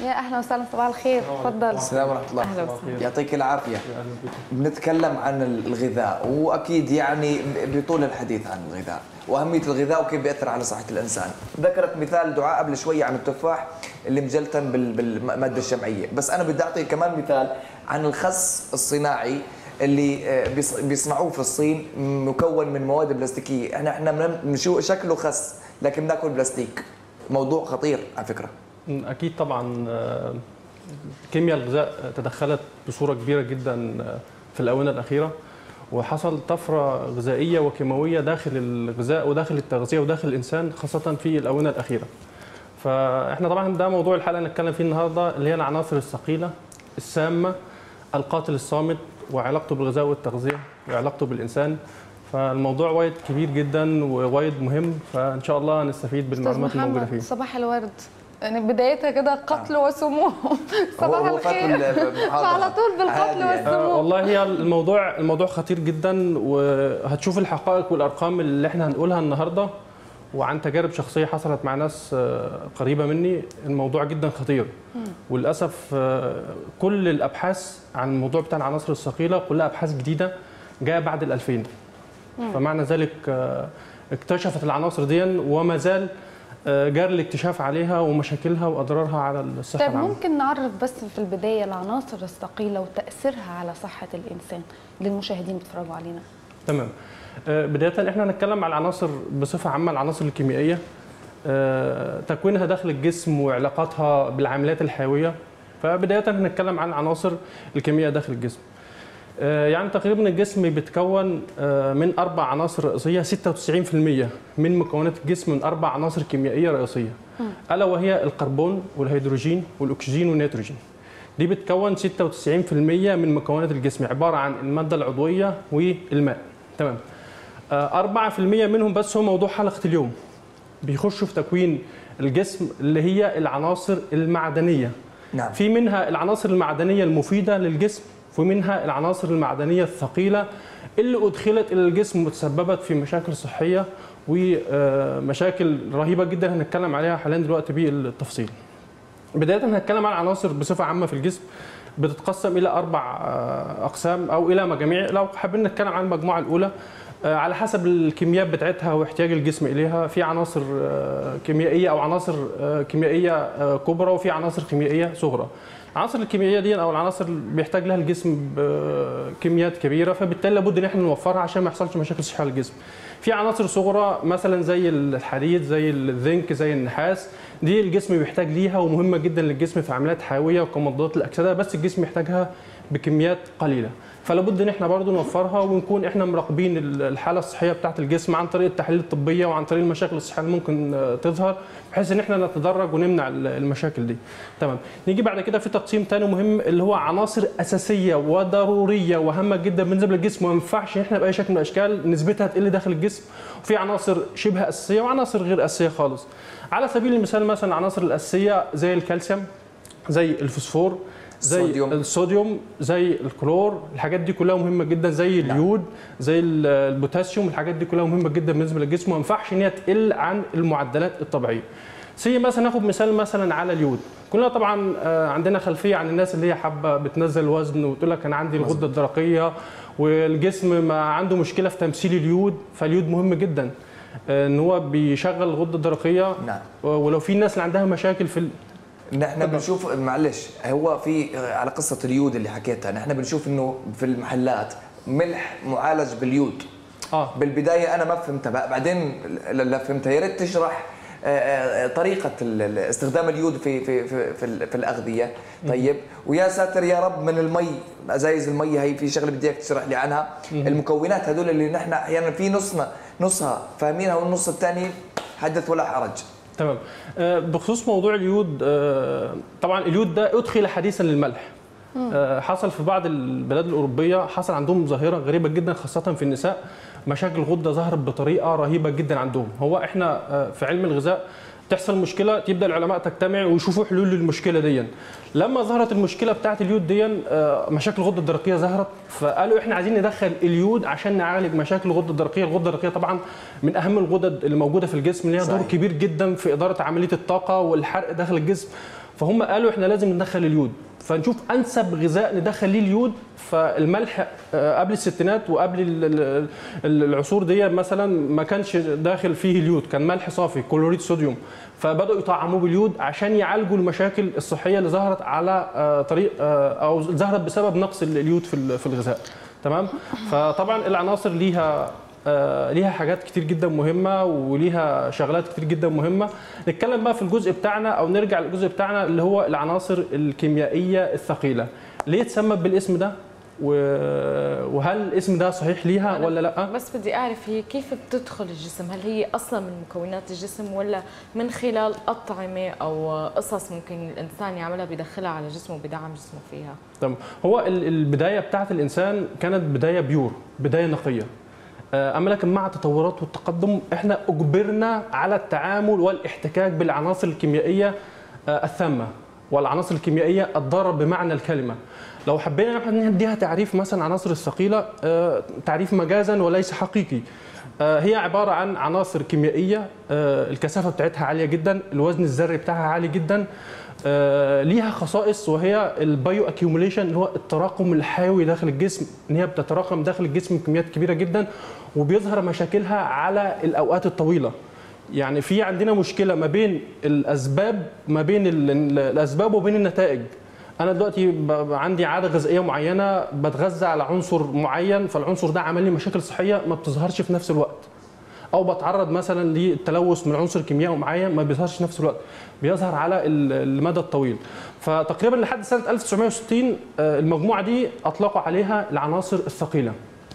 يا اهلا وسهلا صباح الخير تفضل السلام ورحمه الله اهلا وسهلا يعطيك العافيه بنتكلم عن الغذاء واكيد يعني بطول الحديث عن الغذاء واهميه الغذاء وكيف بياثر على صحه الانسان ذكرت مثال دعاء قبل شويه عن التفاح اللي مجلتن بال- بالماده الشمعيه بس انا بدي اعطي كمان مثال عن الخس الصناعي اللي آه، بيص- بيصنعوه في الصين مكون من مواد بلاستيكيه احنا احنا بنم- بنشوف شكله خس لكن بناكل بلاستيك موضوع خطير على فكره اكيد طبعا آه، كيمياء الغذاء تدخلت بصوره كبيره جدا آه، في الاونه الاخيره وحصل طفره غذائيه وكيماويه داخل الغذاء وداخل التغذيه وداخل الانسان خاصه في الاونه الاخيره. فاحنا طبعا ده موضوع الحلقه اللي نتكلم فيه النهارده اللي هي العناصر الثقيله السامه القاتل الصامت وعلاقته بالغذاء والتغذيه وعلاقته بالانسان فالموضوع وايد كبير جدا ووايد مهم فان شاء الله نستفيد استاذ بالمعلومات الموجوده محمد فيه. صباح الورد يعني بدايتها كده قتل وسموم صباح هو- هو فات الخير المحاضرة. على طول بالقتل عادي يعني. آه، والسموم والله هي الموضوع الموضوع خطير جدا وهتشوف الحقائق والارقام اللي احنا هنقولها النهارده وعن تجارب شخصيه حصلت مع ناس آه، قريبه مني الموضوع جدا خطير وللاسف آه، كل الابحاث عن الموضوع بتاع العناصر الثقيله كلها ابحاث جديده جايه بعد ال 2000 فمعنى ذلك آه، اكتشفت العناصر دي وما زال آه، جاري الاكتشاف عليها ومشاكلها واضرارها على الصحه طيب العامه ممكن نعرف بس في البدايه العناصر الثقيله وتاثيرها على صحه الانسان للمشاهدين بيتفرجوا علينا تمام آه، بداية احنا هنتكلم على العناصر بصفة عامة العناصر الكيميائية آه، تكوينها داخل الجسم وعلاقاتها بالعاملات الحيوية فبداية هنتكلم عن العناصر الكيميائية داخل الجسم آه، يعني تقريبا الجسم بيتكون آه، من أربع عناصر رئيسية 96% من مكونات الجسم من أربع عناصر كيميائية رئيسية ألا وهي الكربون والهيدروجين والأكسجين والنيتروجين دي بتكون 96% من مكونات الجسم عبارة عن المادة العضوية والماء تمام آه، 4% منهم بس هو موضوع حلقة اليوم بيخشوا في تكوين الجسم اللي هي العناصر المعدنية نعم في منها العناصر المعدنية المفيدة للجسم ومنها العناصر المعدنية الثقيلة اللي أدخلت إلى الجسم وتسببت في مشاكل صحية ومشاكل رهيبة جدا هنتكلم عليها حاليا دلوقتي بالتفصيل بداية هنتكلم عن العناصر بصفة عامة في الجسم بتتقسم إلى أربع آه، أقسام أو إلى مجاميع لو حابين نتكلم عن المجموعة الأولى آه، على حسب الكميات بتاعتها واحتياج الجسم إليها في عناصر آه، كيميائية أو عناصر آه، كيميائية آه، كبرى وفي عناصر كيميائية صغرى العناصر الكيميائيه دي او العناصر اللي بيحتاج لها الجسم بكميات كبيره فبالتالي لابد ان احنا نوفرها عشان ما يحصلش مشاكل صحيه للجسم. في عناصر صغرى مثلا زي الحديد زي الزنك زي النحاس دي الجسم بيحتاج ليها ومهمه جدا للجسم في عمليات حيويه وكمضادات الاكسده بس الجسم يحتاجها بكميات قليله. فلابد ان احنا برضو نوفرها ونكون احنا مراقبين الحاله الصحيه بتاعه الجسم عن طريق التحاليل الطبيه وعن طريق المشاكل الصحيه اللي ممكن آه، تظهر بحيث ان احنا نتدرج ونمنع ال- المشاكل دي تمام نيجي بعد كده في تقسيم تاني مهم اللي هو عناصر اساسيه وضروريه وهامه جدا بالنسبه للجسم وما ينفعش ان احنا باي شكل من الاشكال نسبتها تقل داخل الجسم وفي عناصر شبه اساسيه وعناصر غير اساسيه خالص على سبيل المثال مثلا العناصر الاساسيه زي الكالسيوم زي الفوسفور زي الصوديوم. الصوديوم زي الكلور الحاجات دي كلها مهمه جدا زي اليود زي ال- البوتاسيوم الحاجات دي كلها مهمه جدا بالنسبه للجسم وما ينفعش ان هي تقل عن المعدلات الطبيعيه سي مثلا ناخد مثال مثلا على اليود كلنا طبعا آه، عندنا خلفيه عن الناس اللي هي حابه بتنزل وزن وتقول لك انا عندي الغده الدرقيه والجسم ما عنده مشكله في تمثيل اليود فاليود مهم جدا آه، ان هو بيشغل الغده الدرقيه نعم ولو في ناس اللي عندها مشاكل في ال- نحن بنشوف معلش هو في على قصه اليود اللي حكيتها نحن بنشوف انه في المحلات ملح معالج باليود اه بالبدايه انا ما فهمتها بقى بعدين لا فهمتها يا ريت تشرح آه، آه، طريقه ال- ال- استخدام اليود في في في في, ال- في الاغذيه طيب ويا ساتر يا رب من المي ازايز المي هي في شغله بدي اياك تشرح لي عنها المكونات هذول اللي نحن احيانا في نصنا نصها فاهمينها والنص الثاني حدث ولا حرج تمام آه، بخصوص موضوع اليود آه، طبعا اليود ده ادخل حديثا للملح آه، حصل في بعض البلاد الاوروبيه حصل عندهم ظاهره غريبه جدا خاصه في النساء مشاكل غده ظهرت بطريقه رهيبه جدا عندهم هو احنا آه، في علم الغذاء تحصل مشكله تبدا العلماء تجتمع ويشوفوا حلول للمشكله دي لما ظهرت المشكله بتاعه اليود دي آه، مشاكل الغده الدرقيه ظهرت فقالوا احنا عايزين ندخل اليود عشان نعالج مشاكل الغده الدرقيه الغده الدرقيه طبعا من اهم الغدد اللي موجوده في الجسم ليها دور صحيح. كبير جدا في اداره عمليه الطاقه والحرق داخل الجسم فهم قالوا احنا لازم ندخل اليود فنشوف انسب غذاء ندخل ليه اليود فالملح آه، قبل الستينات وقبل ال- ال- ال- العصور دي مثلا ما كانش داخل فيه اليود كان ملح صافي كلوريد صوديوم فبداوا يطعموه باليود عشان يعالجوا المشاكل الصحيه اللي ظهرت على آه، طريق آه، او ظهرت بسبب نقص اليود في ال- في الغذاء تمام فطبعا العناصر ليها آه، ليها حاجات كتير جدا مهمه وليها شغلات كتير جدا مهمه نتكلم بقى في الجزء بتاعنا او نرجع للجزء بتاعنا اللي هو العناصر الكيميائيه الثقيله ليه اتسمت بالاسم ده و- وهل الاسم ده صحيح ليها ولا لا بس بدي اعرف هي كيف بتدخل الجسم هل هي اصلا من مكونات الجسم ولا من خلال اطعمه او قصص ممكن الانسان يعملها بيدخلها على جسمه وبيدعم جسمه فيها تمام هو ال- البدايه بتاعت الانسان كانت بدايه بيور بدايه نقيه آه، اما لكن مع التطورات والتقدم احنا اجبرنا على التعامل والاحتكاك بالعناصر الكيميائيه آه، الثامه والعناصر الكيميائيه الضاره بمعنى الكلمه لو حبينا إن احنا نديها تعريف مثلا عناصر الثقيله آه، تعريف مجازا وليس حقيقي آه، هي عباره عن عناصر كيميائيه آه، الكثافه بتاعتها عاليه جدا الوزن الذري بتاعها عالي جدا آه، ليها خصائص وهي البايو اكيوميليشن اللي هو التراكم الحيوي داخل الجسم ان هي بتتراكم داخل الجسم بكميات كبيره جدا وبيظهر مشاكلها على الاوقات الطويله يعني في عندنا مشكله ما بين الاسباب ما بين ال- ال- الاسباب وبين النتائج انا دلوقتي ب- ب- عندي عاده غذائيه معينه بتغذى على عنصر معين فالعنصر ده عمل لي مشاكل صحيه ما بتظهرش في نفس الوقت او بتعرض مثلا للتلوث من عنصر كيميائي معين ما بيظهرش في نفس الوقت بيظهر على ال- المدى الطويل فتقريبا لحد سنه 1960 آه، المجموعه دي اطلقوا عليها العناصر الثقيله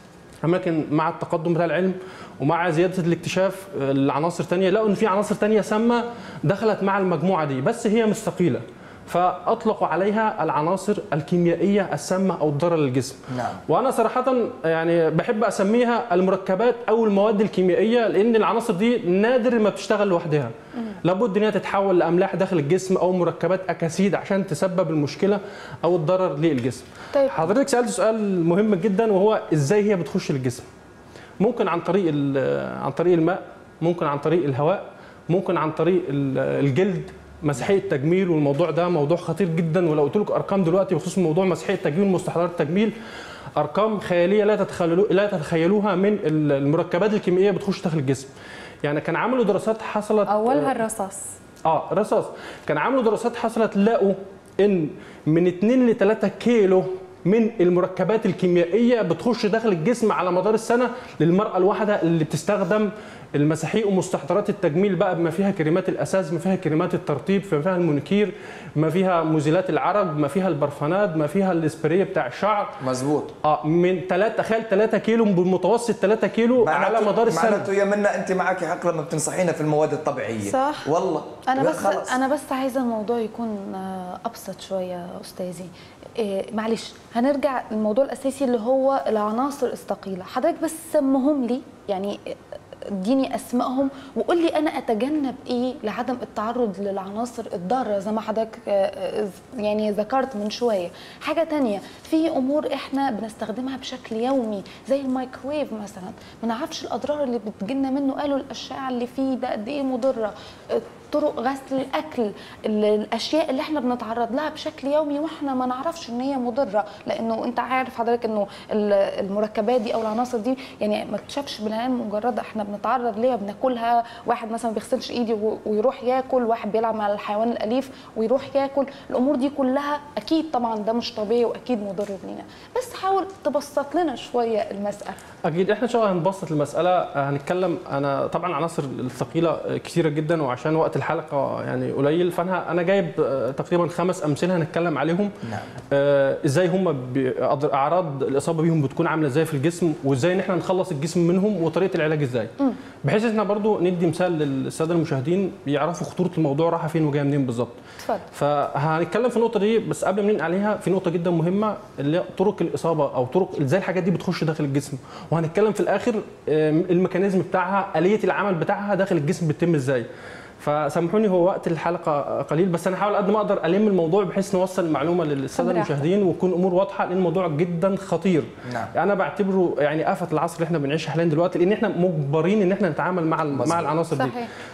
لكن مع التقدم بتاع العلم ومع زياده الاكتشاف آه، لعناصر تانية لقوا ان في عناصر تانية سامه دخلت مع المجموعه دي بس هي مش ثقيله فاطلقوا عليها العناصر الكيميائيه السامه او الضاره للجسم نعم. وانا صراحه يعني بحب اسميها المركبات او المواد الكيميائيه لان العناصر دي نادر ما بتشتغل لوحدها لابد ان هي تتحول لاملاح داخل الجسم او مركبات اكاسيد عشان تسبب المشكله او الضرر للجسم طيب. حضرتك سالت سؤال مهم جدا وهو ازاي هي بتخش للجسم ممكن عن طريق ال- عن طريق الماء ممكن عن طريق الهواء ممكن عن طريق ال- الجلد مسيحيه التجميل والموضوع ده موضوع خطير جدا ولو قلت لكم ارقام دلوقتي بخصوص موضوع مسيحيه التجميل ومستحضرات التجميل ارقام خياليه لا تتخيلوا لا تتخيلوها من ال- المركبات الكيميائيه بتخش داخل الجسم يعني كان عملوا دراسات حصلت اولها الرصاص اه رصاص كان عملوا دراسات حصلت لقوا ان من 2 ل 3 كيلو من المركبات الكيميائيه بتخش داخل الجسم على مدار السنه للمراه الواحده اللي بتستخدم المساحيق ومستحضرات التجميل بقى بما فيها كريمات الاساس ما فيها كريمات الترطيب ما فيها المونيكير ما فيها مزيلات العرق ما فيها البرفانات ما فيها الاسبريه بتاع الشعر مزبوط اه من 3 تخيل 3 كيلو بالمتوسط 3 كيلو على معناته- مدار السنه معناته يا منى انت معك حق لما بتنصحينا في المواد الطبيعيه صح. والله انا لا بس خلص. انا بس عايزه الموضوع يكون آه، ابسط شويه استاذي إيه معلش هنرجع للموضوع الاساسي اللي هو العناصر الثقيله حضرتك بس سمهم لي يعني اديني اسمائهم وقول لي انا اتجنب ايه لعدم التعرض للعناصر الضاره زي ما حضرتك آه، آه، يعني ذكرت من شويه حاجه تانية في امور احنا بنستخدمها بشكل يومي زي الميكروويف مثلا ما نعرفش الاضرار اللي بتجيلنا منه قالوا الاشعه اللي فيه ده قد ايه مضره آه، طرق غسل الاكل ال- الاشياء اللي احنا بنتعرض لها بشكل يومي واحنا ما نعرفش ان هي مضره لانه انت عارف حضرتك انه ال- المركبات دي او العناصر دي يعني ما اكتشفش بالعين مجرده احنا بنتعرض ليها بناكلها واحد مثلا ما بيغسلش ايدي و- ويروح ياكل واحد بيلعب مع الحيوان الاليف ويروح ياكل الامور دي كلها اكيد طبعا ده مش طبيعي واكيد مضر لينا بس حاول تبسط لنا شويه المساله اكيد احنا ان شاء الله هنبسط المساله آه، هنتكلم انا طبعا العناصر الثقيله آه، كثيره جدا وعشان وقت الحلقه يعني قليل فانا انا جايب آه، تقريبا خمس امثله هنتكلم عليهم نعم. آه، ازاي هم بي- أضر- اعراض الاصابه بيهم بتكون عامله ازاي في الجسم وازاي ان احنا نخلص الجسم منهم وطريقه العلاج ازاي بحيث ان احنا برضو ندي مثال للساده المشاهدين يعرفوا خطوره الموضوع رايحه فين وجايه منين بالظبط اتفضل فهنتكلم في النقطه دي بس قبل ما ننقل عليها في نقطه جدا مهمه اللي هي طرق الاصابه او طرق ازاي الحاجات دي بتخش داخل الجسم وهنتكلم في الاخر آم، الميكانيزم بتاعها اليه العمل بتاعها داخل الجسم بتتم ازاي فسامحوني هو وقت الحلقه قليل بس انا هحاول قد ما اقدر الم الموضوع بحيث نوصل المعلومه للساده براحتك. المشاهدين وتكون الامور واضحه لان الموضوع جدا خطير نعم. انا بعتبره يعني افه العصر اللي احنا بنعيشها حاليا دلوقتي لان احنا مجبرين ان احنا نتعامل مع ال- مظبوط. مع العناصر دي صحيح.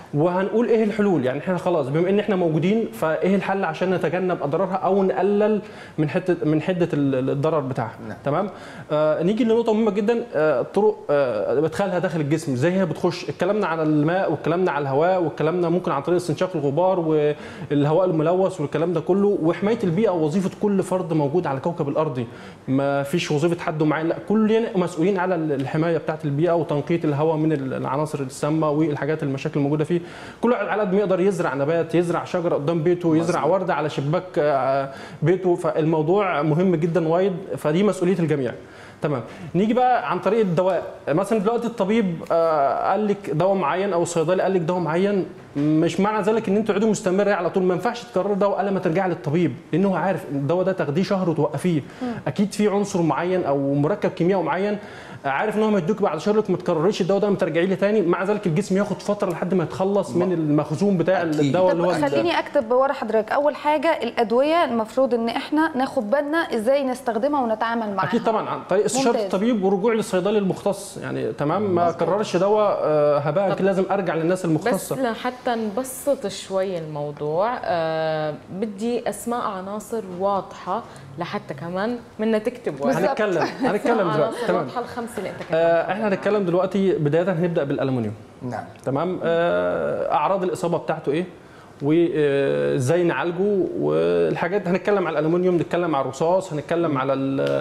وهنقول ايه الحلول يعني احنا خلاص بما ان احنا موجودين فايه الحل عشان نتجنب اضرارها او نقلل من حته من حده ال- الضرر بتاعها نعم. تمام آه نيجي لنقطه مهمه جدا آه طرق آه ادخالها داخل الجسم ازاي هي بتخش اتكلمنا على الماء واتكلمنا على الهواء واتكلمنا ممكن عن طريق استنشاق الغبار والهواء الملوث والكلام ده كله وحمايه البيئه ووظيفه كل فرد موجود على كوكب الارضي ما فيش وظيفه حد معين لا كلنا مسؤولين على الحمايه بتاعه البيئه وتنقيه الهواء من العناصر السامه والحاجات المشاكل الموجوده فيه كل واحد على قد ما يقدر يزرع نبات يزرع شجره قدام بيته يزرع ورده على شباك آه، بيته فالموضوع مهم جدا وايد فدي مسؤوليه الجميع تمام نيجي بقى عن طريق الدواء مثلا دلوقتي الطبيب آه، قال لك دواء معين او الصيدلي قال لك دواء معين مش معنى ذلك ان انت تعودي مستمره على طول ما ينفعش تكرر دواء الا ما ترجعي للطبيب لانه هو عارف ان الدواء ده تاخديه شهر وتوقفيه اكيد في عنصر معين او مركب كيميائي معين عارف ان هو ما يدوك بعد شهر لك ما تكرريش الدواء ده ما ترجعي لي تاني مع ذلك الجسم ياخد فتره لحد ما يتخلص من المخزون بتاع أكيد. الدواء طب اللي هو ال- خليني اكتب ورا حضرتك اول حاجه الادويه المفروض ان احنا ناخد بالنا ازاي نستخدمها ونتعامل معاها اكيد طبعا عن طريق استشاره ممتاز. الطبيب ورجوع للصيدلي المختص يعني تمام ما كررش دواء آه، هباء كده لازم ارجع للناس بس المختصه لحتى نبسط شوي الموضوع آه بدي اسماء عناصر واضحه لحتى كمان منا تكتب واحد بالظبط. هنتكلم هنتكلم دلوقتي عناصر تمام واضحه الخمسه اللي انت كتبتها آه، احنا هنتكلم دلوقتي بدايه هنبدا بالالومنيوم نعم تمام آه، اعراض الاصابه بتاعته ايه وازاي نعالجه والحاجات هنتكلم على الالومنيوم نتكلم على الرصاص هنتكلم على ال-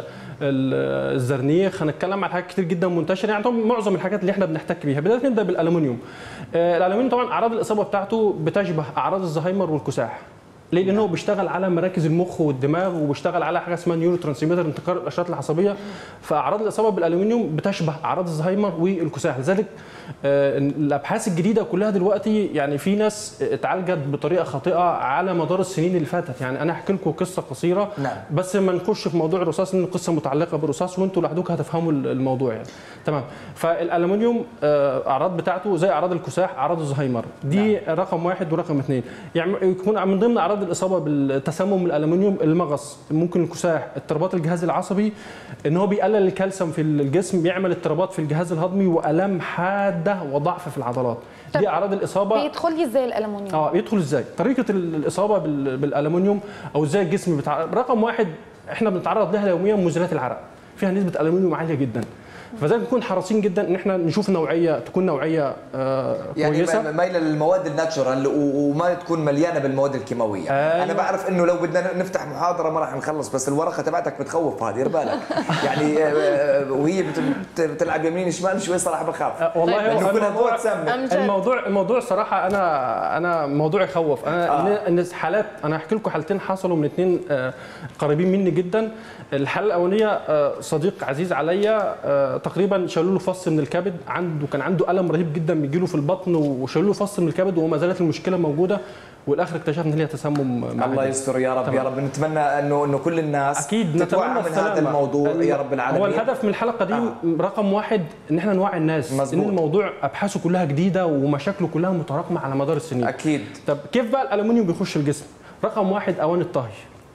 ال- الزرنيخ هنتكلم على حاجات كتير جدا منتشره يعني طبعا معظم الحاجات اللي احنا بنحتك بيها بدايه نبدا بالالومنيوم آه، الالومنيوم طبعا اعراض الاصابه بتاعته بتشبه اعراض الزهايمر والكساح ليه؟ لانه بيشتغل على مراكز المخ والدماغ وبيشتغل على حاجه اسمها نيورو ترانسميتر انتقال الاشارات العصبيه فاعراض الاصابه بالالومنيوم بتشبه اعراض الزهايمر والكساح لذلك آه، الابحاث الجديده كلها دلوقتي يعني في ناس اتعالجت بطريقه خاطئه على مدار السنين اللي فاتت يعني انا احكي لكم قصه قصيره نعم. بس ما نخش في موضوع الرصاص لان القصه متعلقه بالرصاص وانتوا لوحدكم هتفهموا الموضوع يعني تمام فالالومنيوم آه، اعراض بتاعته زي اعراض الكساح اعراض الزهايمر دي نعم. رقم واحد ورقم اثنين يعني يكون من ضمن اعراض الاصابه بالتسمم الالومنيوم المغص ممكن الكساح اضطرابات الجهاز العصبي ان هو بيقلل الكالسيوم في الجسم بيعمل اضطرابات في الجهاز الهضمي والام حاده وضعف في العضلات طب دي اعراض الاصابه بيدخل لي ازاي الالومنيوم اه يدخل ازاي طريقه ال- الاصابه بال- بالالومنيوم او ازاي الجسم بتاع رقم واحد احنا بنتعرض لها يوميا مزيلات العرق فيها نسبه الومنيوم عاليه جدا فلذلك نكون حريصين جدا ان احنا نشوف نوعيه تكون نوعيه آه يعني كويسه م- مايله للمواد الناتشورال و- وما تكون مليانه بالمواد الكيماويه أيوة. انا بعرف انه لو بدنا نفتح محاضره ما راح نخلص بس الورقه تبعتك بتخوف هذه دير بالك يعني آه، آه، وهي بت- بت- بتلعب يمين شمال شوي صراحه بخاف آه والله طيب، هو لانه كلها الموضوع- مواد سامه أمجد. الموضوع الموضوع صراحه انا انا موضوع يخوف انا آه. آه. ان حالات انا هحكي لكم حالتين حصلوا من اثنين قريبين مني جدا الحاله الاولانيه آه، صديق عزيز عليا آه، تقريبا شالوا له فص من الكبد عنده كان عنده الم رهيب جدا بيجي له في البطن وشالوا له فص من الكبد وما زالت المشكله موجوده والاخر اكتشفنا ان هي تسمم معدي. الله يستر يا رب يا تمام. رب نتمنى انه انه كل الناس اكيد تتوعى نتمنى من هذا السلامة. الموضوع ال- يا رب العالمين هو الهدف من الحلقه دي آه. رقم واحد ان احنا نوعي الناس مظبوط. ان الموضوع ابحاثه كلها جديده ومشاكله كلها متراكمه على مدار السنين اكيد طب كيف بقى الالومنيوم بيخش الجسم رقم واحد اواني الطهي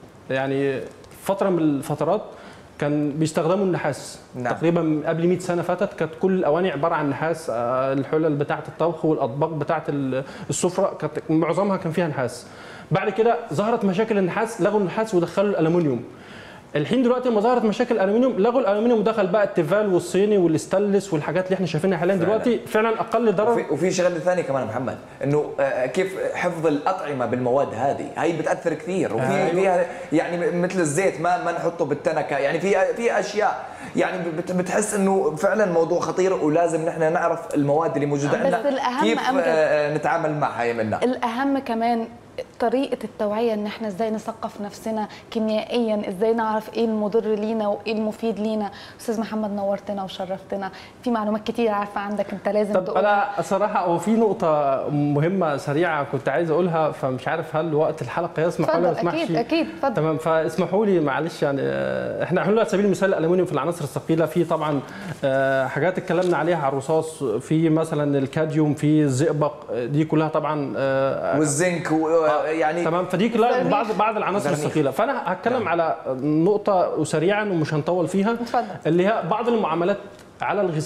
يعني فتره من الفترات كان بيستخدموا النحاس نعم. تقريبا قبل 100 سنه فاتت كانت كل الاواني عباره عن نحاس آه، الحلل بتاعه الطبخ والاطباق بتاعه ال- السفره كانت معظمها كان فيها نحاس بعد كده ظهرت مشاكل النحاس لغوا النحاس ودخلوا الالومنيوم الحين دلوقتي لما ظهرت مشاكل الالومنيوم لغوا الالومنيوم ودخل بقى التيفال والصيني والاستانلس والحاجات اللي احنا شايفينها حاليا فعلا. دلوقتي فعلا اقل ضرر وفي, وفي شغله ثانيه كمان محمد انه آه، كيف حفظ الاطعمه بالمواد هذه هي بتاثر كثير وفي أيوة. فيها يعني مثل الزيت ما ما نحطه بالتنكه يعني في في اشياء يعني بت- بتحس انه فعلا موضوع خطير ولازم نحن نعرف المواد اللي موجوده بس عندنا الأهم كيف أمجد. آه، نتعامل معها يا منا الاهم كمان طريقه التوعيه ان احنا ازاي نثقف نفسنا كيميائيا ازاي نعرف ايه المضر لينا وايه المفيد لينا استاذ محمد نورتنا وشرفتنا في معلومات كتير عارفه عندك انت لازم طب تقولها انا صراحه هو في نقطه مهمه سريعه كنت عايز اقولها فمش عارف هل وقت الحلقه يسمح ولا ما اتفضل يسمحش اكيد اكيد اتفضل تمام فاسمحوا لي معلش يعني آه، احنا على سبيل المثال الالومنيوم في العناصر الثقيله في طبعا آه، حاجات اتكلمنا عليها على الرصاص في مثلا الكاديوم في الزئبق آه، دي كلها طبعا آه، والزنك و- يعني تمام فدي كلها زرنيخ. بعض بعض العناصر زرنيخ. الثقيله فانا هتكلم على نقطه سريعا ومش هنطول فيها اتفضل. اللي هي بعض المعاملات على الغذاء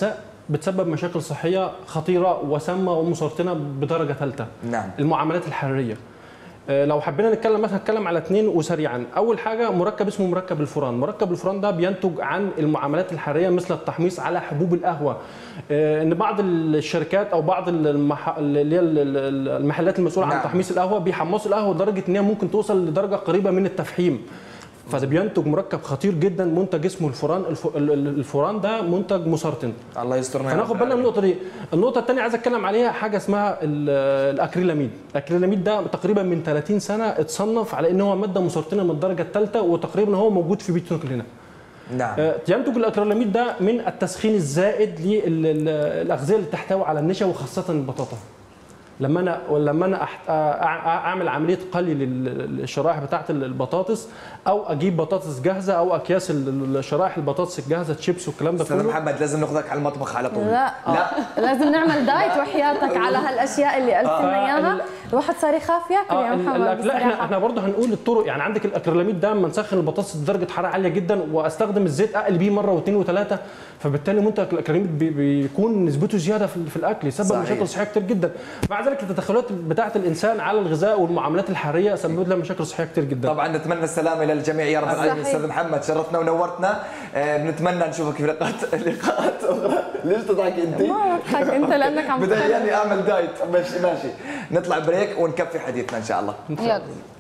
بتسبب مشاكل صحيه خطيره وسامه ومسرطنه بدرجه ثالثه نعم المعاملات الحراريه آه، لو حبينا نتكلم مثلا نتكلم على اثنين وسريعا اول حاجه مركب اسمه مركب الفوران مركب الفوران ده بينتج عن المعاملات الحراريه مثل التحميص على حبوب القهوه آه، ان بعض الشركات او بعض المح... اللي هي ال- ال- المحلات المسؤوله نعم. عن تحميص القهوه بيحمصوا القهوه لدرجه ان هي ممكن توصل لدرجه قريبه من التفحيم فده بينتج مركب خطير جدا منتج اسمه الفوران الف... ال- ال- الفوران ده منتج مسرطن الله يسترنا يا فناخد رب بالنا من العالمين. النقطه دي النقطه الثانيه عايز اتكلم عليها حاجه اسمها ال- الاكريلاميد الاكريلاميد ده تقريبا من 30 سنه اتصنف على ان هو ماده مسرطنه من الدرجه الثالثه وتقريبا هو موجود في بيوتنا كلنا نعم آه، ينتج الاكريلاميد ده من التسخين الزائد للاغذيه اللي تحتوي على النشا وخاصه البطاطا لما انا لما انا أحت... أع- اعمل عمليه قلي لل- للشرائح بتاعه البطاطس او اجيب بطاطس جاهزه او اكياس ال- الشرائح البطاطس الجاهزه تشيبس والكلام ده استاذ كله محمد لازم ناخذك على المطبخ على طول لا لا لازم نعمل دايت وحياتك على هالاشياء اللي قلت لنا اياها ال- الواحد صار يخاف ياكل اه يا ال- محمد الأكل- لا احنا بصراحة. احنا برضه هنقول الطرق يعني عندك الاكريلاميد ده لما نسخن البطاطس بدرجه حراره عاليه جدا واستخدم الزيت اقل بيه مره واثنين وثلاثه فبالتالي منتج الاكريلاميد بي- بيكون نسبته زياده في, في الاكل يسبب صحيح. مشاكل صحيه كتير جدا مع ذلك التدخلات بتاعه الانسان على الغذاء والمعاملات الحراريه سببت لها مشاكل صحيه كتير جدا طبعا نتمنى السلامه للجميع يا رب صحيح. العالمين استاذ محمد شرفتنا ونورتنا آه، بنتمنى نشوفك في لقاءات لقاءات اخرى ليش تضحك انت؟ ما بضحك انت لانك عم تخرب. بدأ يعني اعمل دايت ماشي ماشي نطلع بريك ونكفي حديثنا ان شاء الله يلا